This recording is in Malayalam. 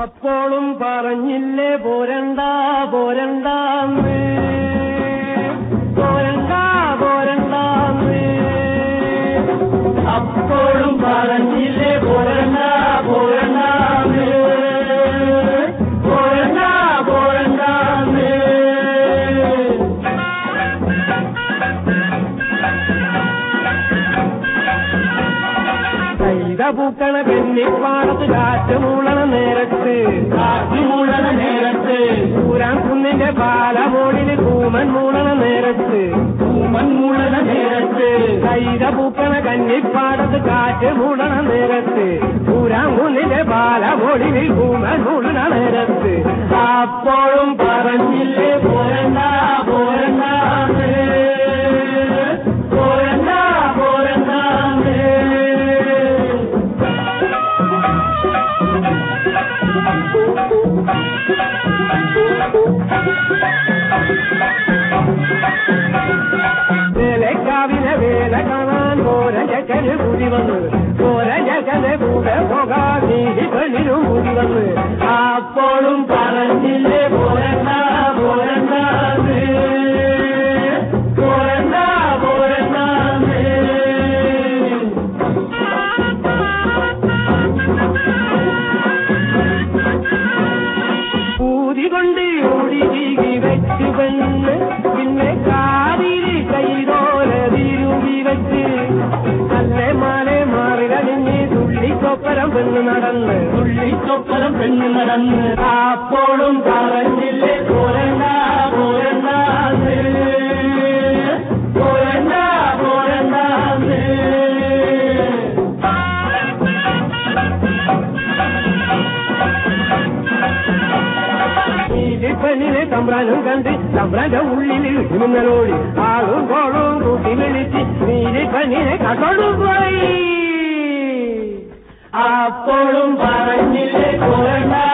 അപ്പോഴും പറഞ്ഞില്ലേ പോരണ്ട പോരണ്ടാന്ന് പോരണ്ട പോരണ്ടാന്ന് അപ്പോഴും പറഞ്ഞില്ലേ പോരണ്ട പോരണ്ടാന്ന് പോരണ്ട പോരണ്ടാന്ന് കൈത പൂക്കണ പെണ്ണിപ്പാടത്ത് കാറ്റ് മൂളണ നേരത്ത് കാറ്റ് മൂളണ നേരത്ത് പൂരാൻ കുന്നിന്റെ പാലമോളില് കൂമൻ മൂളണ നേരത്ത് കൂമൻ മൂളണ നേരത്ത് കൈത പൂക്കണ കന്നിപ്പാടത്ത് കാറ്റ് മൂളണ നേരത്ത് പൂരാൻ കുന്നിന്റെ പാലമോളില് കൂമൻ മൂളണ നേരത്ത് അപ്പോഴും പറഞ്ഞില്ലേ പോരണ്ട പോരണ്ട പോരണ്ട പോരണ്ട വേലക്കാവിലെ വേല കാണാൻ കോരഞ്ഞക്കന് കൂടി വന്ന് കോരഞ്ഞക്കനെ കൂടെ പോകാൻ നീതി പെണ്ണിനും കൂടി വന്ന് അപ്പോഴും പറഞ്ഞില്ലേ പോരണ്ട പോരണ്ട പോരണ്ട പോരണ്ട ഊതി കൊണ്ട് ഓടി വീകി വെച്ച് പെണ്ണ് പിന്നെ കാതിരി കൈതോല തിരുവി വെച്ച് അല്ലേ മാലെ മാറി കഴിഞ്ഞ് തുള്ളിക്കൊപ്പരം പെണ്ണ് നടന്ന് തുള്ളിക്കൊപ്പരം പെണ്ണ് നടന്ന് അപ്പോഴും പറഞ്ഞില്ലേ പോരണ്ട പോരണ്ട പോരണ്ട പോരണ്ട പെണ്ണിനെ തമ്പ്രാനും കണ്ട് തമ്പ്രാന്റെ ഉള്ളിൽ ഇടുമിന്നലോടി ആളും കോളും കൂട്ടി വിളിച്ച് നീലി പെണ്ണിനെ കട്ടോടും പോയി അപ്പോഴും പറഞ്ഞില്ലേ പോരണ്ട